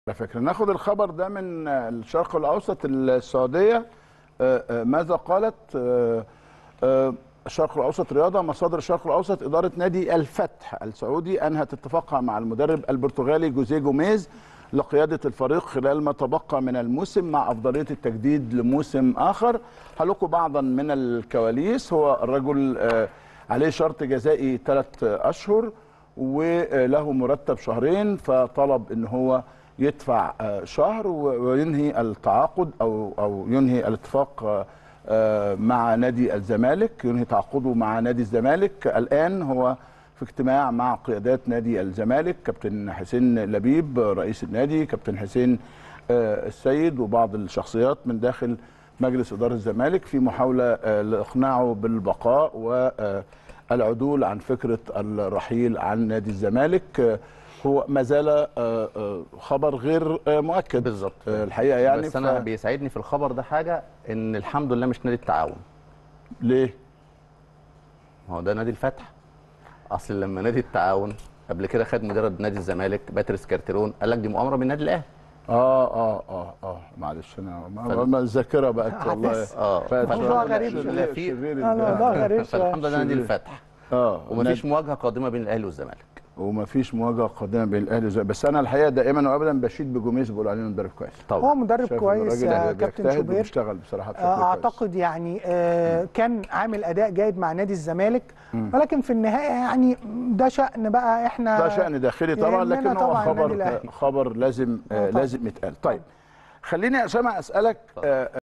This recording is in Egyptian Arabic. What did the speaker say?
على فكرة ناخد الخبر ده من الشرق الأوسط السعودية آه، آه، ماذا قالت آه، آه، الشرق الأوسط رياضة مصادر الشرق الأوسط إدارة نادي الفتح السعودي أنهت اتفاقها مع المدرب البرتغالي جوزيه جوميز لقيادة الفريق خلال ما تبقى من الموسم مع أفضلية التجديد لموسم آخر هلكوا بعضا من الكواليس هو الرجل آه، عليه شرط جزائي ثلاث أشهر وله مرتب شهرين فطلب ان هو يدفع آه، شهر و- وينهي التعاقد او او ينهي الاتفاق آه، آه، مع نادي الزمالك ينهي تعاقده مع نادي الزمالك الان هو في اجتماع مع قيادات نادي الزمالك كابتن حسين لبيب رئيس النادي كابتن حسين آه، السيد وبعض الشخصيات من داخل مجلس اداره الزمالك في محاوله آه، لاقناعه بالبقاء والعدول عن فكره الرحيل عن نادي الزمالك آه، هو ما زال آه، آه، خبر غير آه، مؤكد بالظبط. آه، الحقيقه يعني بس انا بيسعدني في الخبر ده حاجه ان الحمد لله مش نادي التعاون ليه؟ ما هو ده نادي الفتح اصل لما نادي التعاون قبل كده خد مدرب نادي الزمالك باتريس كارتيرون قال لك دي مؤامره من النادي الاهلي اه اه اه اه معلش انا ما- فال- ما الذاكره بقت والله عبس. اه بقت موضوع شوية غريب شرير- شوية. في- شرير لا، لا، الدم. ده غريب شوية. فالحمد لله نادي شرير. الفتح اه ومفيش مواجهه قادمه بين الاهلي والزمالك ومفيش مواجهه قادمه بين الاهلي والزمالك بس انا الحقيقه دائما وابدا بشيد بجوميز بقول عليه مدرب كويس طبعا هو مدرب شايف كويس الراجل يا بيجتهد كابتن شوبير وبيشتغل بصراحه بشكل آه، كويس. اعتقد يعني آه، كان عامل اداء جيد مع نادي الزمالك ولكن في النهايه يعني ده شان بقى احنا ده شأن داخلي طبعا يهمنا لكن هو طبعاً النادي خبر الأهلي. خبر لازم آه، آه طبعاً. لازم يتقال طيب خليني يا اسامه اسالك آه